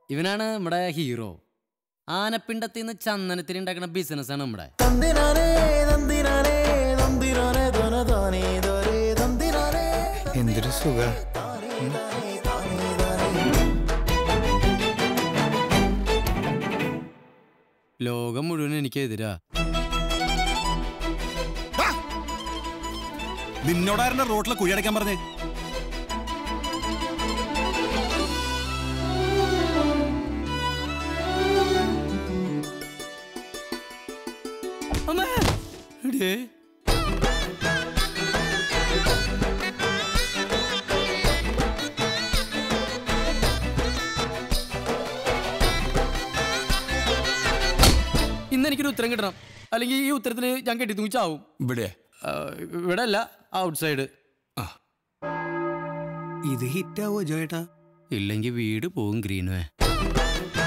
ഇവനാണ് നമ്മുടെ ഹീറോ ആനപ്പിണ്ടത്തിൽ നിന്ന് ചന്ദനത്തിൽ ഉണ്ടാക്കുന്ന ബിസിനസ്സാണ് നമ്മുടെ തന്തിനാനേ തന്തിനാനേ തന്തിനാനേ ധന താനേ ധരേ തന്തിനാനേ എന്തൊരു സുഖ ലോകം മുഴുവൻ എനിക്കെതിരാ നിന്നോടാരുടെ റോട്ടിലെ കുഴിയടക്കാൻ പറഞ്ഞേ അമ്മേ എടേ ഇന്ന് എനിക്കൊരു ഉത്തരം കിട്ടണം അല്ലെങ്കിൽ ഈ ഉത്തരത്തിന് ഞാൻ കെട്ടി തൂങ്ങി ചാവും ഇവിടെ ആ, ഇവിടെ അല്ല ഔട്ട് സൈഡ് ഇത് ഹിറ്റാവോ ജോയേട്ടാ ഇല്ലെങ്കിൽ വീട് പോവും ഗ്രീൻവേ